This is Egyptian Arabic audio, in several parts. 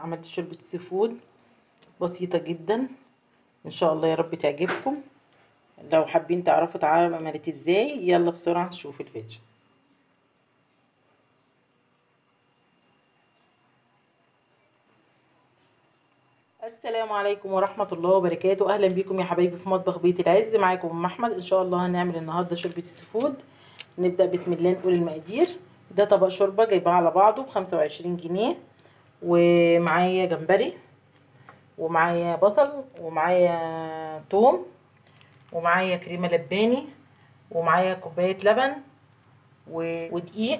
عملت شوربة سي فود بسيطة جدا ان شاء الله يا رب تعجبكم لو حابين تعرفوا تعالوا عملت ازاي يلا بسرعة نشوف الفيديو السلام عليكم ورحمة الله وبركاته أهلا بكم يا حبايبي في مطبخ بيت العز معاكم أم أحمد إن شاء الله هنعمل النهاردة شوربة السي فود نبدأ بسم الله نقول المقادير ده طبق شوربة جايباه على بعضه بخمسة وعشرين جنيه ومعايا جمبري ومعايا بصل ومعايا توم ومعايا كريمة لباني ومعايا كوباية لبن ودقيق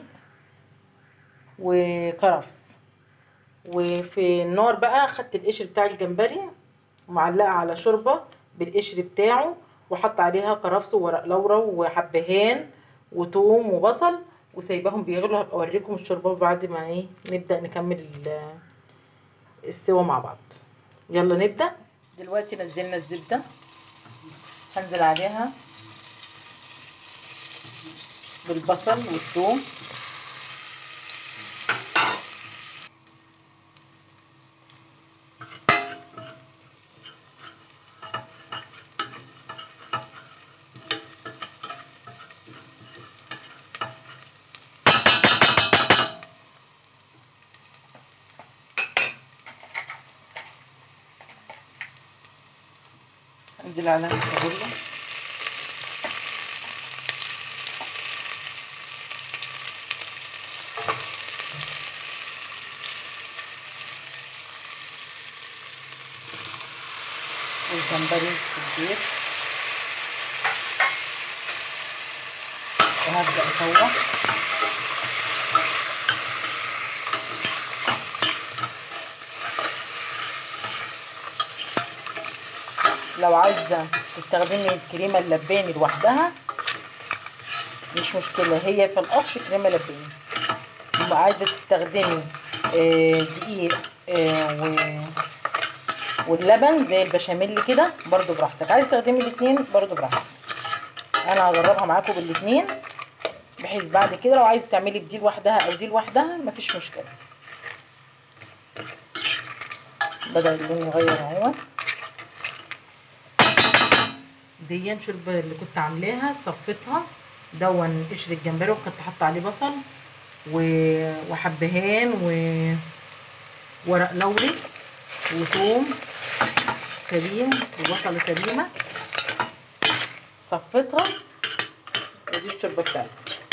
وكرفس وفي النار بقى خدت القشر بتاع الجمبري ومعلقه على شوربه بالقشر بتاعه وحط عليها كرفس وورق لورا وحبهان وتوم وبصل وسايباهم بيغلوا هبقى اوريكم الشوربه بعد ما ايه نبدا نكمل السوا مع بعض يلا نبدا دلوقتي نزلنا الزبده هنزل عليها بالبصل والثوم انزل عليها الكابولا والجمبري في الزيت وهبدأ أشوح لو عايزه تستخدمي الكريمه اللباني لوحدها مش مشكله هي في الاصل كريمه لباني لو عايزه تستخدمي آه دقيق آه و واللبن زي البشاميل كده برضو براحتك عايزه تستخدمي الاثنين برضو براحتك انا هجربها معاكم بالاثنين بحيث بعد كده لو عايزه تعملي بدي لوحدها او دي لوحدها مفيش مشكله بدا اللون يغير اهو دي شوربه اللي كنت عاملاها صفيتها دون قشر الجمبري وكنت حاطه عليه بصل و... وحبهان وورق لوري وثوم سليم وبصل سليمه صفيتها ودي الشوربه بتاعتي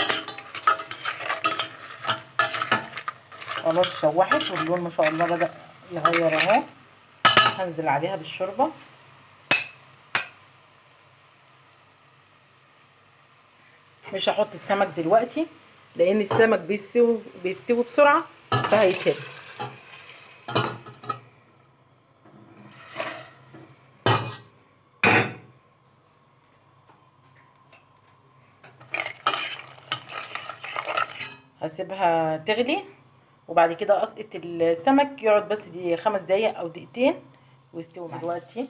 خلاص شوحت واللون ما شاء الله بدا يغير اهو هنزل عليها بالشوربه مش هحط السمك دلوقتي لان السمك بيستوي بيستوي بسرعه فهيتهري هسيبها تغلي وبعد كده اسقط السمك يقعد بس دي خمس دقايق او دقيقتين ويستوي دلوقتي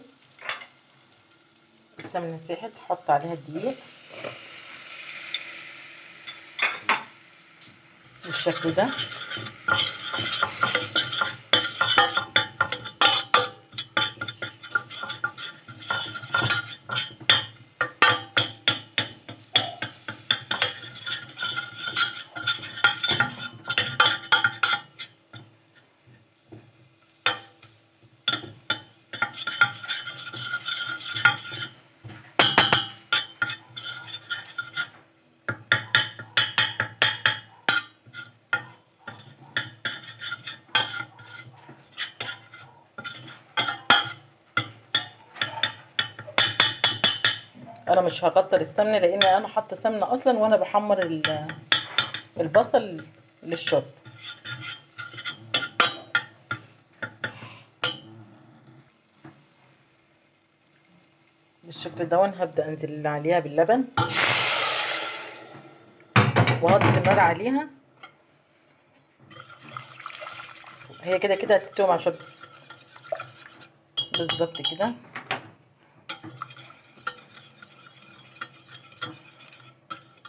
السمنه ساحت احط عليها الدقيق بالشكل ده انا مش هكتر السمنه لان انا حاطه سمنه اصلا وانا بحمر البصل للشرب بالشكل ده هبدا انزل عليها باللبن وهضغط النار عليها هي كده كده هتستوي مع شوربه بالظبط كده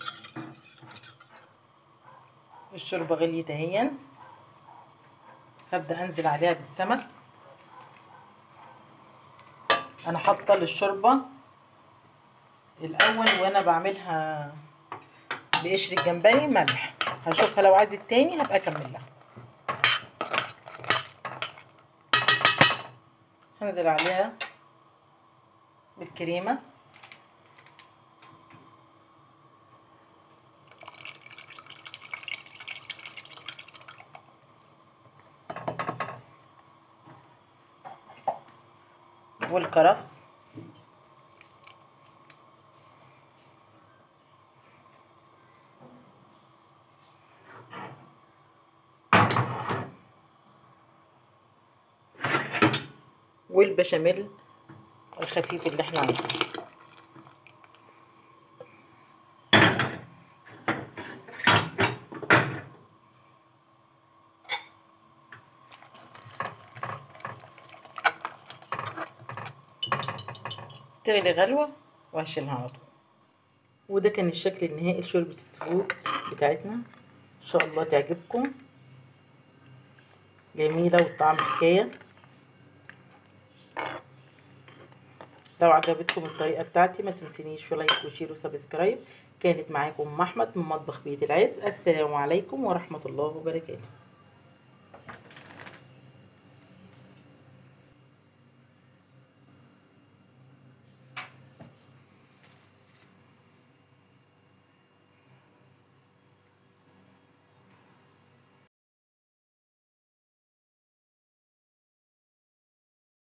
الشوربه غليت اهي هبدأ انزل عليها بالسمك انا حاطه للشوربه الاول وانا بعملها بقشر الجمبري ملح هشوفها لو عايزه تاني هبقى اكملها هنزل عليها بالكريمه والكرفس والبشاميل الخفيف اللي احنا عاملينه تغلي غلوة وهشيلها على طول وده كان الشكل النهائي لشوربة السفود بتاعتنا ان شاء الله تعجبكم جميلة والطعم حكاية لو عجبتكم الطريقة بتاعتي ما تنسونيش في لايك وشير وسبسكرايب كانت معاكم ام احمد من مطبخ بيت العز السلام عليكم ورحمة الله وبركاته